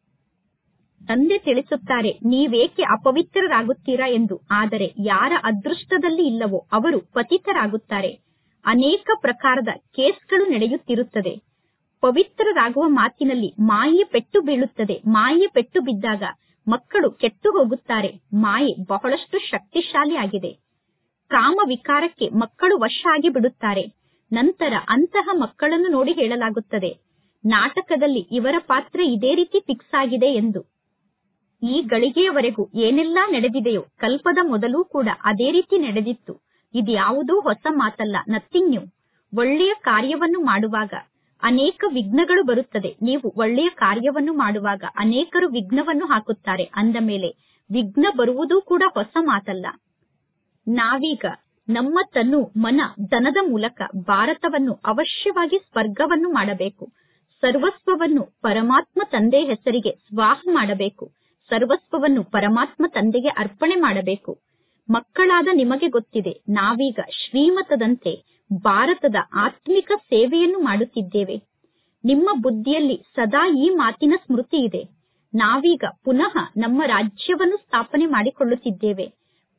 ತಂದೆ ತಿಳಿಸುತ್ತಾರೆ ನೀವೇಕೆ ಅಪವಿತ್ರರಾಗುತ್ತೀರಾ ಎಂದು ಆದರೆ ಯಾರ ಅದೃಷ್ಟದಲ್ಲಿ ಇಲ್ಲವೋ ಅವರು ಪತಿತರಾಗುತ್ತಾರೆ ಅನೇಕ ಪ್ರಕಾರದ ಕೇಸ್ಗಳು ನಡೆಯುತ್ತಿರುತ್ತದೆ ಪವಿತ್ರರಾಗುವ ಮಾತಿನಲ್ಲಿ ಮಾಯೆ ಪೆಟ್ಟು ಬೀಳುತ್ತದೆ ಮಾಯೆ ಪೆಟ್ಟು ಬಿದ್ದಾಗ ಮಕ್ಕಳು ಕೆಟ್ಟು ಹೋಗುತ್ತಾರೆ ಮಾಯೆ ಬಹಳಷ್ಟು ಶಕ್ತಿಶಾಲಿ ಆಗಿದೆ ಕಾಮ ವಿಕಾರಕ್ಕೆ ಮಕ್ಕಳು ವಶ ಆಗಿ ಬಿಡುತ್ತಾರೆ ನಂತರ ಅಂತಹ ಮಕ್ಕಳನ್ನು ನೋಡಿ ಹೇಳಲಾಗುತ್ತದೆ ನಾಟಕದಲ್ಲಿ ಇವರ ಪಾತ್ರ ಇದೇ ರೀತಿ ಫಿಕ್ಸ್ ಆಗಿದೆ ಎಂದು ಈ ಗಳಿಗೆಯವರೆಗೂ ಏನೆಲ್ಲಾ ನಡೆದಿದೆಯೋ ಕಲ್ಪದ ಮೊದಲೂ ಕೂಡ ಅದೇ ರೀತಿ ನಡೆದಿತ್ತು ಇದ್ಯಾವುದೂ ಹೊಸ ಮಾತಲ್ಲ ನಥಿಂಗ್ ನ್ಯೂ ಒಳ್ಳೆಯ ಕಾರ್ಯವನ್ನು ಮಾಡುವಾಗ ಅನೇಕ ವಿಘ್ನಗಳು ಬರುತ್ತದೆ ನೀವು ಒಳ್ಳೆಯ ಕಾರ್ಯವನ್ನು ಮಾಡುವಾಗ ಅನೇಕರು ವಿಘ್ನವನ್ನು ಹಾಕುತ್ತಾರೆ ಅಂದ ಮೇಲೆ ವಿಘ್ನ ಬರುವುದೂ ಕೂಡ ಹೊಸ ಮಾತಲ್ಲ ನಾವೀಗ ನಮ್ಮ ತನು ಮನ ಧನದ ಮೂಲಕ ಭಾರತವನ್ನು ಅವಶ್ಯವಾಗಿ ಸ್ವರ್ಗವನ್ನು ಮಾಡಬೇಕು ಸರ್ವಸ್ವವನ್ನು ಪರಮಾತ್ಮ ತಂದೆಯ ಹೆಸರಿಗೆ ಸ್ವಾಹ ಮಾಡಬೇಕು ಸರ್ವಸ್ವವನ್ನು ಪರಮಾತ್ಮ ತಂದೆಗೆ ಅರ್ಪಣೆ ಮಾಡಬೇಕು ಮಕ್ಕಳಾದ ನಿಮಗೆ ಗೊತ್ತಿದೆ ನಾವೀಗ ಶ್ರೀಮತದಂತೆ ಭಾರತದ ಆತ್ಮಿಕ ಸೇವೆಯನ್ನು ಮಾಡುತ್ತಿದ್ದೇವೆ ನಿಮ್ಮ ಬುದ್ಧಿಯಲ್ಲಿ ಸದಾ ಈ ಮಾತಿನ ಸ್ಮೃತಿ ಇದೆ ನಾವೀಗ ಪುನಃ ನಮ್ಮ ರಾಜ್ಯವನ್ನು ಸ್ಥಾಪನೆ ಮಾಡಿಕೊಳ್ಳುತ್ತಿದ್ದೇವೆ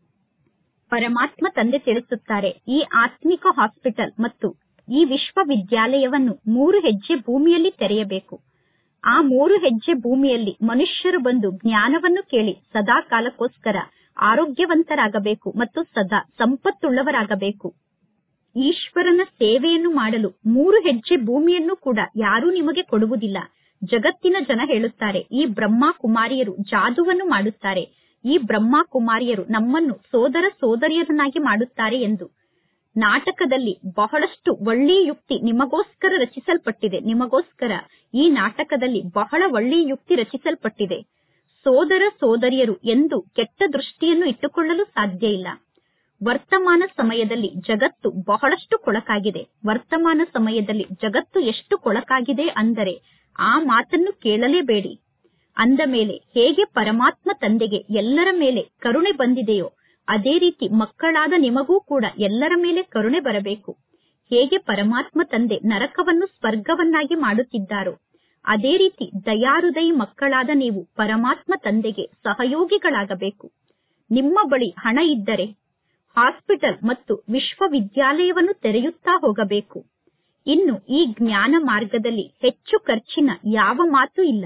ಪರಮಾತ್ಮ ತಂದೆ ತಿಳಿಸುತ್ತಾರೆ ಈ ಆತ್ಮಿಕ ಹಾಸ್ಪಿಟಲ್ ಮತ್ತು ಈ ವಿಶ್ವವಿದ್ಯಾಲಯವನ್ನು ಮೂರು ಹೆಜ್ಜೆ ಭೂಮಿಯಲ್ಲಿ ತೆರೆಯಬೇಕು ಆ ಮೂರು ಹೆಜ್ಜೆ ಭೂಮಿಯಲ್ಲಿ ಮನುಷ್ಯರು ಬಂದು ಜ್ಞಾನವನ್ನು ಕೇಳಿ ಸದಾ ಕಾಲಕ್ಕೋಸ್ಕರ ಆರೋಗ್ಯವಂತರಾಗಬೇಕು ಮತ್ತು ಸದಾ ಸಂಪತ್ತುಳ್ಳವರಾಗಬೇಕು ಈಶ್ವರನ ಸೇವೆಯನ್ನು ಮಾಡಲು ಮೂರು ಹೆಜ್ಜೆ ಭೂಮಿಯನ್ನು ಕೂಡ ಯಾರೂ ನಿಮಗೆ ಕೊಡುವುದಿಲ್ಲ ಜಗತ್ತಿನ ಜನ ಹೇಳುತ್ತಾರೆ ಈ ಬ್ರಹ್ಮ ಕುಮಾರಿಯರು ಜಾದುವನ್ನು ಮಾಡುತ್ತಾರೆ ಈ ಬ್ರಹ್ಮ ಕುಮಾರಿಯರು ನಮ್ಮನ್ನು ಸೋದರ ಸೋದರಿಯರನ್ನಾಗಿ ಮಾಡುತ್ತಾರೆ ಎಂದು ನಾಟಕದಲ್ಲಿ ಬಹಳಷ್ಟು ಒಳ್ಳೆಯ ಯುಕ್ತಿ ನಿಮಗೋಸ್ಕರ ರಚಿಸಲ್ಪಟ್ಟಿದೆ ನಿಮಗೋಸ್ಕರ ಈ ನಾಟಕದಲ್ಲಿ ಬಹಳ ಒಳ್ಳೆಯ ಯುಕ್ತಿ ರಚಿಸಲ್ಪಟ್ಟಿದೆ ಸೋದರ ಸೋದರಿಯರು ಎಂದು ಕೆಟ್ಟ ದೃಷ್ಟಿಯನ್ನು ಇಟ್ಟುಕೊಳ್ಳಲು ಸಾಧ್ಯ ಇಲ್ಲ ವರ್ತಮಾನ ಸಮಯದಲ್ಲಿ ಜಗತ್ತು ಬಹಳಷ್ಟು ಕೊಳಕಾಗಿದೆ ವರ್ತಮಾನ ಸಮಯದಲ್ಲಿ ಜಗತ್ತು ಎಷ್ಟು ಕೊಳಕಾಗಿದೆ ಅಂದರೆ ಆ ಮಾತನ್ನು ಕೇಳಲೇಬೇಡಿ ಅಂದ ಮೇಲೆ ಹೇಗೆ ಪರಮಾತ್ಮ ತಂದೆಗೆ ಎಲ್ಲರ ಮೇಲೆ ಕರುಣೆ ಬಂದಿದೆಯೋ ಅದೇ ರೀತಿ ಮಕ್ಕಳಾದ ನಿಮಗೂ ಕೂಡ ಎಲ್ಲರ ಮೇಲೆ ಕರುಣೆ ಬರಬೇಕು ಹೇಗೆ ಪರಮಾತ್ಮ ತಂದೆ ನರಕವನ್ನು ಸ್ವರ್ಗವನ್ನಾಗಿ ಮಾಡುತ್ತಿದ್ದಾರೋ ಅದೇ ರೀತಿ ದಯಾರುದಯಿ ಮಕ್ಕಳಾದ ನೀವು ಪರಮಾತ್ಮ ತಂದೆಗೆ ಸಹಯೋಗಿಗಳಾಗಬೇಕು ನಿಮ್ಮ ಬಳಿ ಹಣ ಇದ್ದರೆ ಹಾಸ್ಪಿಟಲ್ ಮತ್ತು ವಿಶ್ವವಿದ್ಯಾಲಯವನ್ನು ತೆರೆಯುತ್ತಾ ಹೋಗಬೇಕು ಇನ್ನು ಈ ಜ್ಞಾನ ಮಾರ್ಗದಲ್ಲಿ ಹೆಚ್ಚು ಖರ್ಚಿನ ಯಾವ ಮಾತು ಇಲ್ಲ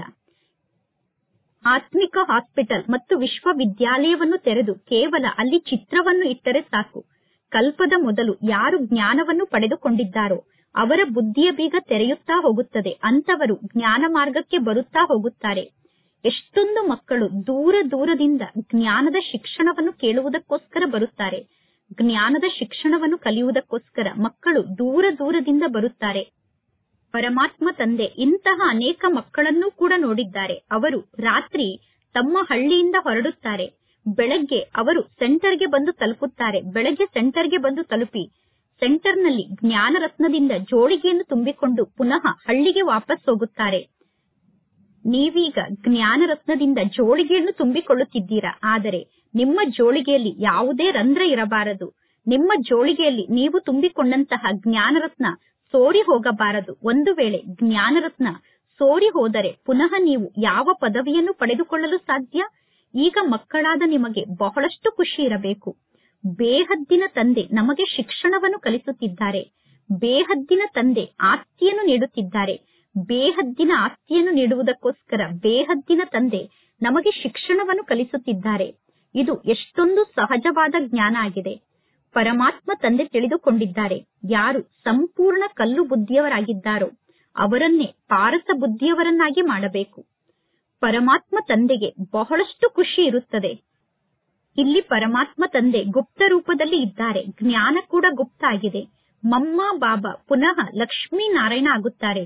ಆತ್ಮಿಕ ಹಾಸ್ಪಿಟಲ್ ಮತ್ತು ವಿಶ್ವವಿದ್ಯಾಲಯವನ್ನು ತೆರೆದು ಕೇವಲ ಅಲ್ಲಿ ಚಿತ್ರವನ್ನು ಇಟ್ಟರೆ ಸಾಕು ಕಲ್ಪದ ಮೊದಲು ಯಾರು ಜ್ಞಾನವನ್ನು ಪಡೆದುಕೊಂಡಿದ್ದಾರೋ ಅವರ ಬುದ್ಧಿಯ ಬೀಗ ತೆರೆಯುತ್ತಾ ಹೋಗುತ್ತದೆ ಅಂತವರು ಜ್ಞಾನ ಮಾರ್ಗಕ್ಕೆ ಬರುತ್ತಾ ಹೋಗುತ್ತಾರೆ ಎಷ್ಟೊಂದು ಮಕ್ಕಳು ದೂರ ದೂರದಿಂದ ಜ್ಞಾನದ ಶಿಕ್ಷಣವನ್ನು ಕೇಳುವುದಕ್ಕೋಸ್ಕರ ಬರುತ್ತಾರೆ ಜ್ಞಾನದ ಶಿಕ್ಷಣವನ್ನು ಕಲಿಯುವುದಕ್ಕೋಸ್ಕರ ಮಕ್ಕಳು ದೂರ ದೂರದಿಂದ ಬರುತ್ತಾರೆ ಪರಮಾತ್ಮ ತಂದೆ ಇಂತಹ ಅನೇಕ ಮಕ್ಕಳನ್ನೂ ಕೂಡ ನೋಡಿದ್ದಾರೆ ಅವರು ರಾತ್ರಿ ತಮ್ಮ ಹಳ್ಳಿಯಿಂದ ಹೊರಡುತ್ತಾರೆ ಬೆಳಗ್ಗೆ ಅವರು ಸೆಂಟರ್ಗೆ ಬಂದು ತಲುಪುತ್ತಾರೆ ಬೆಳಗ್ಗೆ ಸೆಂಟರ್ಗೆ ಬಂದು ತಲುಪಿ ಸೆಂಟರ್ನಲ್ಲಿ ಜ್ಞಾನ ರತ್ನದಿಂದ ಜೋಳಿಗೆಯನ್ನು ತುಂಬಿಕೊಂಡು ಪುನಃ ಹಳ್ಳಿಗೆ ವಾಪಸ್ ಹೋಗುತ್ತಾರೆ ನೀವೀಗ ಜ್ಞಾನ ರತ್ನದಿಂದ ಜೋಳಿಗೆಯನ್ನು ತುಂಬಿಕೊಳ್ಳುತ್ತಿದ್ದೀರಾ ಆದರೆ ನಿಮ್ಮ ಜೋಳಿಗೆಯಲ್ಲಿ ಯಾವುದೇ ರಂಧ್ರ ಇರಬಾರದು ನಿಮ್ಮ ಜೋಳಿಗೆಯಲ್ಲಿ ನೀವು ತುಂಬಿಕೊಂಡಂತಹ ಜ್ಞಾನರತ್ನ ಸೋರಿ ಹೋಗಬಾರದು ಒಂದು ವೇಳೆ ಜ್ಞಾನರತ್ನ ಸೋರಿ ಹೋದರೆ ಪುನಃ ನೀವು ಯಾವ ಪದವಿಯನ್ನು ಪಡೆದುಕೊಳ್ಳಲು ಸಾಧ್ಯ ಈಗ ಮಕ್ಕಳಾದ ನಿಮಗೆ ಬಹಳಷ್ಟು ಖುಷಿ ಇರಬೇಕು ಬೇಹದ್ದಿನ ತಂದೆ ನಮಗೆ ಶಿಕ್ಷಣವನ್ನು ಕಲಿಸುತ್ತಿದ್ದಾರೆ ಬೇಹದ್ದಿನ ತಂದೆ ಆಸ್ತಿಯನ್ನು ನೀಡುತ್ತಿದ್ದಾರೆ ಬೇಹದ್ದಿನ ಆಸ್ತಿಯನ್ನು ನೀಡುವುದಕ್ಕೋಸ್ಕರ ಬೇಹದ್ದಿನ ತಂದೆ ನಮಗೆ ಶಿಕ್ಷಣವನ್ನು ಕಲಿಸುತ್ತಿದ್ದಾರೆ ಇದು ಎಷ್ಟೊಂದು ಸಹಜವಾದ ಜ್ಞಾನ ಆಗಿದೆ ಪರಮಾತ್ಮ ತಂದೆ ತಿಳಿದುಕೊಂಡಿದ್ದಾರೆ ಯಾರು ಸಂಪೂರ್ಣ ಕಲ್ಲು ಬುದ್ಧಿಯವರಾಗಿದ್ದಾರೋ ಅವರನ್ನೇ ಪಾರಸ ಬುದ್ಧಿಯವರನ್ನಾಗಿ ಮಾಡಬೇಕು ಪರಮಾತ್ಮ ತಂದೆಗೆ ಬಹಳಷ್ಟು ಖುಷಿ ಇರುತ್ತದೆ ಇಲ್ಲಿ ಪರಮಾತ್ಮ ತಂದೆ ಗುಪ್ತ ರೂಪದಲ್ಲಿ ಇದ್ದಾರೆ ಜ್ಞಾನ ಕೂಡ ಗುಪ್ತ ಆಗಿದೆ ಮಮ್ಮ ಬಾಬಾ ಪುನಃ ಲಕ್ಷ್ಮೀ ನಾರಾಯಣ ಆಗುತ್ತಾರೆ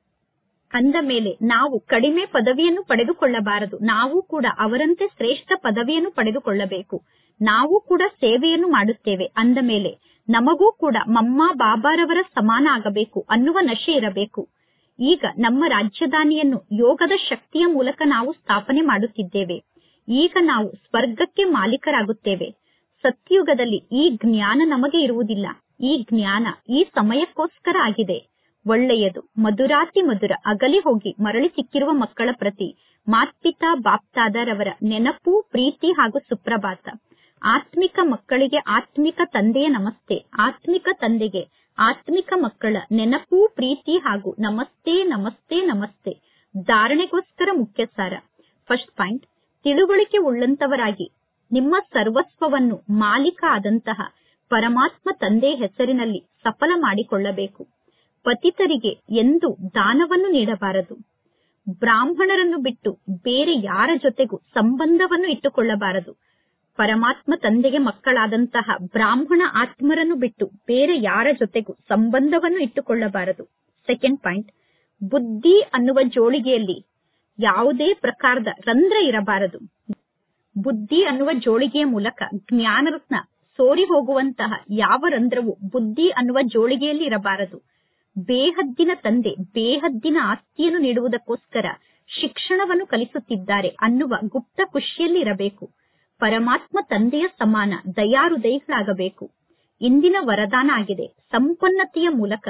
ಅಂದ ಮೇಲೆ ನಾವು ಕಡಿಮೆ ಪದವಿಯನ್ನು ಪಡೆದುಕೊಳ್ಳಬಾರದು ನಾವು ಕೂಡ ಅವರಂತೆ ಶ್ರೇಷ್ಠ ಪದವಿಯನ್ನು ಪಡೆದುಕೊಳ್ಳಬೇಕು ನಾವು ಕೂಡ ಸೇವೆಯನ್ನು ಮಾಡುತ್ತೇವೆ ಅಂದ ಮೇಲೆ ನಮಗೂ ಕೂಡ ಮಮ್ಮ ಬಾಬಾರವರ ಸಮಾನ ಆಗಬೇಕು ಅನ್ನುವ ನಶೆ ಇರಬೇಕು ಈಗ ನಮ್ಮ ರಾಜಧಾನಿಯನ್ನು ಯೋಗದ ಶಕ್ತಿಯ ಮೂಲಕ ನಾವು ಸ್ಥಾಪನೆ ಮಾಡುತ್ತಿದ್ದೇವೆ ಈಗ ನಾವು ಸ್ವರ್ಗಕ್ಕೆ ಮಾಲೀಕರಾಗುತ್ತೇವೆ ಸತ್ಯುಗದಲ್ಲಿ ಈ ಜ್ಞಾನ ನಮಗೆ ಇರುವುದಿಲ್ಲ ಈ ಜ್ಞಾನ ಈ ಸಮಯಕ್ಕೋಸ್ಕರ ಆಗಿದೆ ಒಳ್ಳೆಯದು ಮಧುರಾತಿ ಮಧುರ ಅಗಲಿ ಹೋಗಿ ಮರಳಿ ಸಿಕ್ಕಿರುವ ಮಕ್ಕಳ ಪ್ರತಿ ಮಾತ್ಪಿತಾ ಬಾಪ್ತಾದರವರ ನೆನಪು ಪ್ರೀತಿ ಹಾಗೂ ಸುಪ್ರಭಾತ ಆತ್ಮಿಕ ಮಕ್ಕಳಿಗೆ ಆತ್ಮಿಕ ತಂದೆಯ ನಮಸ್ತೆ ಆತ್ಮಿಕ ತಂದೆಗೆ ಆತ್ಮಿಕ ಮಕ್ಕಳ ನೆನಪು ಪ್ರೀತಿ ಹಾಗೂ ನಮಸ್ತೆ ನಮಸ್ತೆ ನಮಸ್ತೆ ಧಾರಣೆಗೋಸ್ಕರ ಮುಖ್ಯ ಸಾರ ಫಸ್ಟ್ ಪಾಯಿಂಟ್ ತಿಳುವಳಿಕೆ ಉಳ್ಳಂತವರಾಗಿ ನಿಮ್ಮ ಸರ್ವಸ್ವವನ್ನು ಮಾಲೀಕ ಆದಂತಹ ಪರಮಾತ್ಮ ತಂದೆ ಹೆಸರಿನಲ್ಲಿ ಸಫಲ ಮಾಡಿಕೊಳ್ಳಬೇಕು ಪತಿತರಿಗೆ ಎಂದು ದಾನವನ್ನು ನೀಡಬಾರದು ಬ್ರಾಹ್ಮಣರನ್ನು ಬಿಟ್ಟು ಬೇರೆ ಯಾರ ಜೊತೆಗೂ ಸಂಬಂಧವನ್ನು ಇಟ್ಟುಕೊಳ್ಳಬಾರದು ಪರಮಾತ್ಮ ತಂದೆಗೆ ಮಕ್ಕಳಾದಂತಹ ಬ್ರಾಹ್ಮಣ ಆತ್ಮರನ್ನು ಬಿಟ್ಟು ಬೇರೆ ಯಾರ ಜೊತೆಗೂ ಸಂಬಂಧವನ್ನು ಇಟ್ಟುಕೊಳ್ಳಬಾರದು ಸೆಕೆಂಡ್ ಪಾಯಿಂಟ್ ಬುದ್ಧಿ ಅನ್ನುವ ಜೋಳಿಗೆಯಲ್ಲಿ ಯಾವುದೇ ಪ್ರಕಾರದ ರಂಧ್ರ ಇರಬಾರದು ಬುದ್ಧಿ ಅನ್ನುವ ಜೋಳಿಗೆಯ ಮೂಲಕ ಜ್ಞಾನರತ್ನ ಸೋರಿ ಹೋಗುವಂತಹ ಯಾವ ರಂಧ್ರವು ಬುದ್ಧಿ ಅನ್ನುವ ಜೋಳಿಗೆಯಲ್ಲಿ ಇರಬಾರದು ಬೇಹದ್ದಿನ ತಂದೆ ಬೇಹದ್ದಿನ ಆಸ್ತಿಯನ್ನು ನೀಡುವುದಕ್ಕೋಸ್ಕರ ಶಿಕ್ಷಣವನ್ನು ಕಲಿಸುತ್ತಿದ್ದಾರೆ ಅನ್ನುವ ಗುಪ್ತ ಖುಷಿಯಲ್ಲಿ ಇರಬೇಕು ಪರಮಾತ್ಮ ತಂದೆಯ ಸಮಾನ ದಯಾರುದಯಿಗಳಾಗಬೇಕು ಇಂದಿನ ವರದಾನ ಆಗಿದೆ ಸಂಪನ್ನತೆಯ ಮೂಲಕ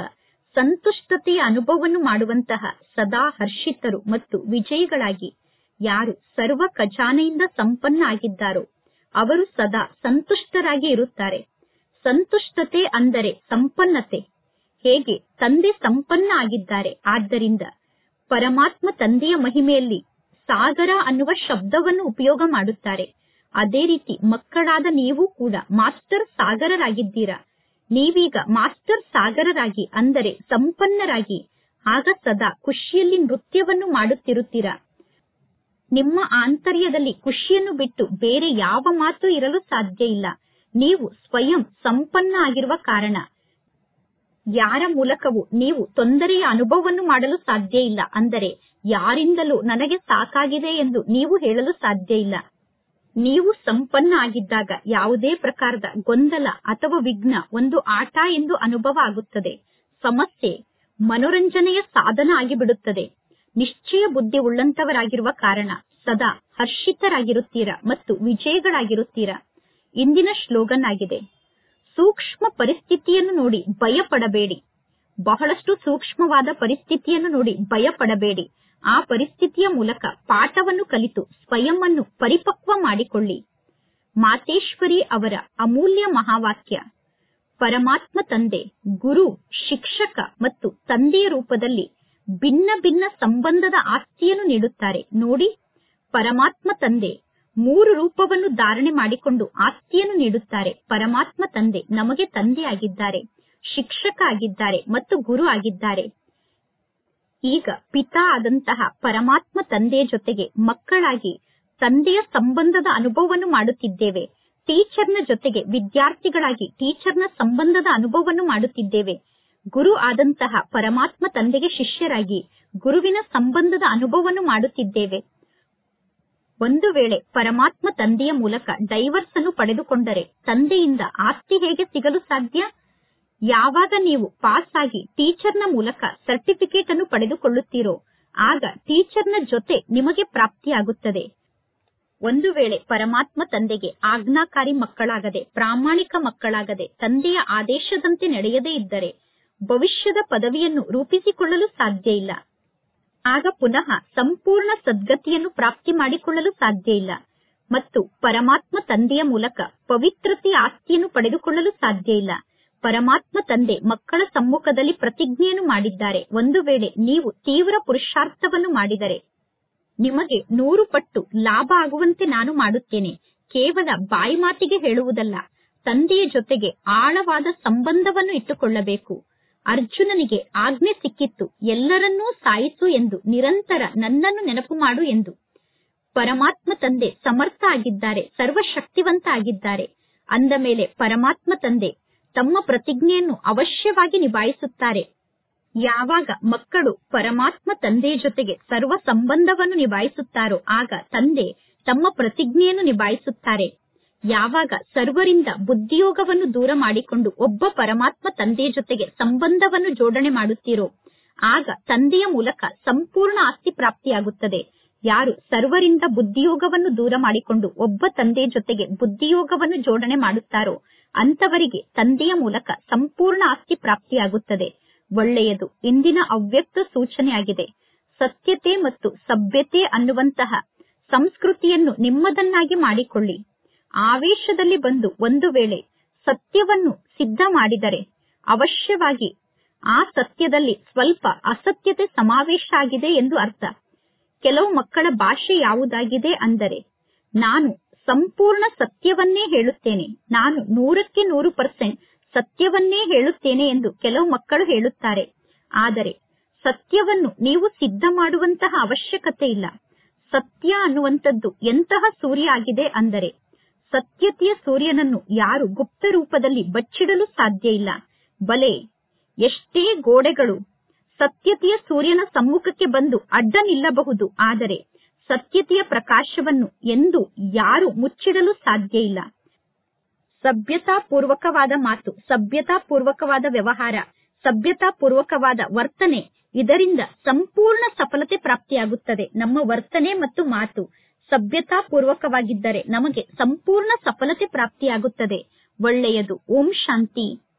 ಸಂತುಷ್ಟತೆಯ ಅನುಭವವನ್ನು ಮಾಡುವಂತಹ ಸದಾ ಹರ್ಷಿತರು ಮತ್ತು ವಿಜಯಿಗಳಾಗಿ ಯಾರು ಸರ್ವ ಖಜಾನೆಯಿಂದ ಸಂಪನ್ನ ಆಗಿದ್ದಾರೋ ಅವರು ಸದಾ ಸಂತುಷ್ಟರಾಗಿ ಇರುತ್ತಾರೆ ಸಂತುಷ್ಟತೆ ಅಂದರೆ ಸಂಪನ್ನತೆ ಹೇಗೆ ತಂದೆ ಸಂಪನ್ನ ಆಗಿದ್ದಾರೆ ಆದ್ದರಿಂದ ಪರಮಾತ್ಮ ತಂದೆಯ ಮಹಿಮೆಯಲ್ಲಿ ಸಾಗರ ಅನ್ನುವ ಶಬ್ದವನ್ನು ಉಪಯೋಗ ಮಾಡುತ್ತಾರೆ ಅದೇ ರೀತಿ ಮಕ್ಕಳಾದ ನೀವು ಕೂಡ ಮಾಸ್ಟರ್ ಸಾಗರರಾಗಿದ್ದೀರಾ ನೀವೀಗ ಮಾಸ್ಟರ್ ಸಾಗರರಾಗಿ ಅಂದರೆ ಸಂಪನ್ನರಾಗಿ ಆಗ ಸದಾ ಖುಷಿಯಲ್ಲಿ ನೃತ್ಯವನ್ನು ಮಾಡುತ್ತಿರುತ್ತೀರಾ ನಿಮ್ಮ ಆಂತರ್ಯದಲ್ಲಿ ಖುಷಿಯನ್ನು ಬಿಟ್ಟು ಬೇರೆ ಯಾವ ಮಾತು ಇರಲು ಸಾಧ್ಯ ಇಲ್ಲ ನೀವು ಸ್ವಯಂ ಸಂಪನ್ನ ಆಗಿರುವ ಕಾರಣ ಯಾರ ಮೂಲಕವೂ ನೀವು ತೊಂದರೆಯ ಅನುಭವವನ್ನು ಮಾಡಲು ಸಾಧ್ಯ ಇಲ್ಲ ಅಂದರೆ ಯಾರಿಂದಲೂ ನನಗೆ ಸಾಕಾಗಿದೆ ಎಂದು ನೀವು ಹೇಳಲು ಸಾಧ್ಯ ಇಲ್ಲ ನೀವು ಸಂಪನ್ನ ಆಗಿದ್ದಾಗ ಯಾವುದೇ ಪ್ರಕಾರದ ಗೊಂದಲ ಅಥವಾ ವಿಘ್ನ ಒಂದು ಆಟ ಎಂದು ಅನುಭವ ಆಗುತ್ತದೆ ಸಮಸ್ಯೆ ಮನೋರಂಜನೆಯ ಸಾಧನ ಆಗಿಬಿಡುತ್ತದೆ ನಿಶ್ಚಯ ಬುದ್ಧಿ ಉಳ್ಳಂತವರಾಗಿರುವ ಕಾರಣ ಸದಾ ಹರ್ಷಿತರಾಗಿರುತ್ತೀರಾ ಮತ್ತು ವಿಜಯಗಳಾಗಿರುತ್ತೀರಾ ಇಂದಿನ ಶ್ಲೋಗನ್ ಆಗಿದೆ ಸೂಕ್ಷ್ಮ ಪರಿಸ್ಥಿತಿಯನ್ನು ನೋಡಿ ಭಯಪಡಬೇಡಿ ಬಹಳಷ್ಟು ಸೂಕ್ಷ್ಮವಾದ ಪರಿಸ್ಥಿತಿಯನ್ನು ನೋಡಿ ಭಯಪಡಬೇಡಿ ಆ ಪರಿಸ್ಥಿತಿಯ ಮೂಲಕ ಪಾಠವನ್ನು ಕಲಿತು ಸ್ವಯಂ ಅನ್ನು ಪರಿಪಕ್ವ ಮಾಡಿಕೊಳ್ಳಿ ಮಾತೇಶ್ವರಿ ಅವರ ಅಮೂಲ್ಯ ಮಹಾವಾಕ್ಯ ಪರಮಾತ್ಮ ತಂದೆ ಗುರು ಶಿಕ್ಷಕ ಮತ್ತು ತಂದೆಯ ರೂಪದಲ್ಲಿ ಭಿನ್ನ ಭಿನ್ನ ಸಂಬಂಧದ ಆಸ್ತಿಯನ್ನು ನೀಡುತ್ತಾರೆ ನೋಡಿ ಪರಮಾತ್ಮ ತಂದೆ ಮೂರು ರೂಪವನ್ನು ಧಾರಣೆ ಮಾಡಿಕೊಂಡು ಆಸ್ತಿಯನ್ನು ನೀಡುತ್ತಾರೆ ಪರಮಾತ್ಮ ತಂದೆ ನಮಗೆ ತಂದೆ ಆಗಿದ್ದಾರೆ ಶಿಕ್ಷಕ ಆಗಿದ್ದಾರೆ ಮತ್ತು ಗುರು ಆಗಿದ್ದಾರೆ ಈಗ ಪಿತಾ ಆದಂತಹ ಪರಮಾತ್ಮ ತಂದೆಯ ಜೊತೆಗೆ ಮಕ್ಕಳಾಗಿ ತಂದೆಯ ಸಂಬಂಧದ ಅನುಭವವನ್ನು ಮಾಡುತ್ತಿದ್ದೇವೆ ಟೀಚರ್ನ ಜೊತೆಗೆ ವಿದ್ಯಾರ್ಥಿಗಳಾಗಿ ಟೀಚರ್ನ ಸಂಬಂಧದ ಅನುಭವವನ್ನು ಮಾಡುತ್ತಿದ್ದೇವೆ ಗುರು ಆದಂತಹ ಪರಮಾತ್ಮ ತಂದೆಗೆ ಶಿಷ್ಯರಾಗಿ ಗುರುವಿನ ಸಂಬಂಧದ ಅನುಭವವನ್ನು ಮಾಡುತ್ತಿದ್ದೇವೆ ಒಂದು ವೇಳೆ ಪರಮಾತ್ಮ ತಂದೆಯ ಮೂಲಕ ಡೈವರ್ಸ್ ಅನ್ನು ಪಡೆದುಕೊಂಡರೆ ತಂದೆಯಿಂದ ಆಸ್ತಿ ಹೇಗೆ ಸಿಗಲು ಸಾಧ್ಯ ಯಾವಾಗ ನೀವು ಪಾಸ್ ಆಗಿ ಟೀಚರ್ನ ಮೂಲಕ ಸರ್ಟಿಫಿಕೇಟ್ ಅನ್ನು ಪಡೆದುಕೊಳ್ಳುತ್ತೀರೋ ಆಗ ಟೀಚರ್ನ ಜೊತೆ ನಿಮಗೆ ಪ್ರಾಪ್ತಿಯಾಗುತ್ತದೆ ಒಂದು ವೇಳೆ ಪರಮಾತ್ಮ ತಂದೆಗೆ ಆಜ್ಞಾಕಾರಿ ಮಕ್ಕಳಾಗದೆ ಪ್ರಾಮಾಣಿಕ ಮಕ್ಕಳಾಗದೆ ತಂದೆಯ ಆದೇಶದಂತೆ ನಡೆಯದೇ ಇದ್ದರೆ ಭವಿಷ್ಯದ ಪದವಿಯನ್ನು ರೂಪಿಸಿಕೊಳ್ಳಲು ಸಾಧ್ಯ ಇಲ್ಲ ಆಗ ಪುನಃ ಸಂಪೂರ್ಣ ಸದ್ಗತಿಯನ್ನು ಪ್ರಾಪ್ತಿ ಮಾಡಿಕೊಳ್ಳಲು ಸಾಧ್ಯ ಇಲ್ಲ ಮತ್ತು ಪರಮಾತ್ಮ ತಂದೆಯ ಮೂಲಕ ಪವಿತ್ರತೆಯ ಆಸ್ತಿಯನ್ನು ಪಡೆದುಕೊಳ್ಳಲು ಸಾಧ್ಯ ಇಲ್ಲ ಪರಮಾತ್ಮ ತಂದೆ ಮಕ್ಕಳ ಸಮ್ಮುಖದಲ್ಲಿ ಪ್ರತಿಜ್ಞೆಯನ್ನು ಮಾಡಿದ್ದಾರೆ ಒಂದು ವೇಳೆ ನೀವು ತೀವ್ರ ಪುರುಷಾರ್ಥವನ್ನು ಮಾಡಿದರೆ ನಿಮಗೆ ನೂರು ಪಟ್ಟು ಲಾಭ ಆಗುವಂತೆ ನಾನು ಮಾಡುತ್ತೇನೆ ಕೇವಲ ಬಾಯಿ ಮಾತಿಗೆ ಹೇಳುವುದಲ್ಲ ತಂದೆಯ ಜೊತೆಗೆ ಆಳವಾದ ಸಂಬಂಧವನ್ನು ಇಟ್ಟುಕೊಳ್ಳಬೇಕು ಅರ್ಜುನನಿಗೆ ಆಜ್ಞೆ ಸಿಕ್ಕಿತ್ತು ಎಲ್ಲರನ್ನೂ ಸಾಯಿಸು ಎಂದು ನಿರಂತರ ನನ್ನನ್ನು ನೆನಪು ಮಾಡು ಎಂದು ಪರಮಾತ್ಮ ತಂದೆ ಸಮರ್ಥ ಆಗಿದ್ದಾರೆ ಸರ್ವಶಕ್ತಿವಂತ ಆಗಿದ್ದಾರೆ ಅಂದ ಮೇಲೆ ಪರಮಾತ್ಮ ತಂದೆ ತಮ್ಮ ಪ್ರತಿಜ್ಞೆಯನ್ನು ಅವಶ್ಯವಾಗಿ ನಿಭಾಯಿಸುತ್ತಾರೆ ಯಾವಾಗ ಮಕ್ಕಳು ಪರಮಾತ್ಮ ತಂದೆಯ ಜೊತೆಗೆ ಸರ್ವ ಸಂಬಂಧವನ್ನು ನಿಭಾಯಿಸುತ್ತಾರೋ ಆಗ ತಂದೆ ತಮ್ಮ ಪ್ರತಿಜ್ಞೆಯನ್ನು ನಿಭಾಯಿಸುತ್ತಾರೆ ಯಾವಾಗ ಸರ್ವರಿಂದ ಬುದ್ಧಿಯೋಗವನ್ನು ದೂರ ಮಾಡಿಕೊಂಡು ಒಬ್ಬ ಪರಮಾತ್ಮ ತಂದೆಯ ಜೊತೆಗೆ ಸಂಬಂಧವನ್ನು ಜೋಡಣೆ ಮಾಡುತ್ತೀರೋ ಆಗ ತಂದೆಯ ಮೂಲಕ ಸಂಪೂರ್ಣ ಆಸ್ತಿ ಪ್ರಾಪ್ತಿಯಾಗುತ್ತದೆ ಯಾರು ಸರ್ವರಿಂದ ಬುದ್ಧಿಯೋಗವನ್ನು ದೂರ ಮಾಡಿಕೊಂಡು ಒಬ್ಬ ತಂದೆಯ ಜೊತೆಗೆ ಬುದ್ಧಿಯೋಗವನ್ನು ಜೋಡಣೆ ಮಾಡುತ್ತಾರೋ ಅಂತವರಿಗೆ ತಂದೆಯ ಮೂಲಕ ಸಂಪೂರ್ಣ ಆಸ್ತಿ ಪ್ರಾಪ್ತಿಯಾಗುತ್ತದೆ ಒಳ್ಳೆಯದು ಇಂದಿನ ಅವ್ಯಕ್ತ ಸೂಚನೆಯಾಗಿದೆ ಸತ್ಯತೆ ಮತ್ತು ಸಭ್ಯತೆ ಅನ್ನುವಂತಹ ಸಂಸ್ಕೃತಿಯನ್ನು ನಿಮ್ಮದನ್ನಾಗಿ ಮಾಡಿಕೊಳ್ಳಿ ಆವೇಶದಲ್ಲಿ ಬಂದು ಒಂದು ವೇಳೆ ಸತ್ಯವನ್ನು ಸಿದ್ಧ ಮಾಡಿದರೆ ಅವಶ್ಯವಾಗಿ ಆ ಸತ್ಯದಲ್ಲಿ ಸ್ವಲ್ಪ ಅಸತ್ಯತೆ ಸಮಾವೇಶ ಆಗಿದೆ ಎಂದು ಅರ್ಥ ಕೆಲವು ಮಕ್ಕಳ ಭಾಷೆ ಯಾವುದಾಗಿದೆ ಅಂದರೆ ನಾನು ಸಂಪೂರ್ಣ ಸತ್ಯವನ್ನೇ ಹೇಳುತ್ತೇನೆ ನಾನು ನೂರಕ್ಕೆ ನೂರು ಪರ್ಸೆಂಟ್ ಸತ್ಯವನ್ನೇ ಹೇಳುತ್ತೇನೆ ಎಂದು ಕೆಲವು ಮಕ್ಕಳು ಹೇಳುತ್ತಾರೆ ಆದರೆ ಸತ್ಯವನ್ನು ನೀವು ಸಿದ್ಧ ಮಾಡುವಂತಹ ಅವಶ್ಯಕತೆ ಇಲ್ಲ ಸತ್ಯ ಅನ್ನುವಂಥದ್ದು ಎಂತಹ ಸೂರ್ಯ ಆಗಿದೆ ಅಂದರೆ ಸತ್ಯತೆಯ ಸೂರ್ಯನನ್ನು ಯಾರು ಗುಪ್ತ ರೂಪದಲ್ಲಿ ಬಚ್ಚಿಡಲು ಸಾಧ್ಯ ಇಲ್ಲ ಬಲೆ ಎಷ್ಟೇ ಗೋಡೆಗಳು ಸತ್ಯತೆಯ ಸೂರ್ಯನ ಸಮ್ಮುಖಕ್ಕೆ ಬಂದು ಅಡ್ಡ ನಿಲ್ಲಬಹುದು ಆದರೆ ಸತ್ಯತೆಯ ಪ್ರಕಾಶವನ್ನು ಎಂದು ಯಾರು ಮುಚ್ಚಿಡಲು ಸಾಧ್ಯ ಇಲ್ಲ ಸಭ್ಯತಾಪೂರ್ವಕವಾದ ಮಾತು ಸಭ್ಯತಾಪೂರ್ವಕವಾದ ವ್ಯವಹಾರ ಸಭ್ಯತಾಪೂರ್ವಕವಾದ ವರ್ತನೆ ಇದರಿಂದ ಸಂಪೂರ್ಣ ಸಫಲತೆ ಪ್ರಾಪ್ತಿಯಾಗುತ್ತದೆ ನಮ್ಮ ವರ್ತನೆ ಮತ್ತು ಮಾತು ಸಭ್ಯತಾಪೂರ್ವಕವಾಗಿದ್ದರೆ ನಮಗೆ ಸಂಪೂರ್ಣ ಸಫಲತೆ ಪ್ರಾಪ್ತಿಯಾಗುತ್ತದೆ ಒಳ್ಳೆಯದು ಓಂ ಶಾಂತಿ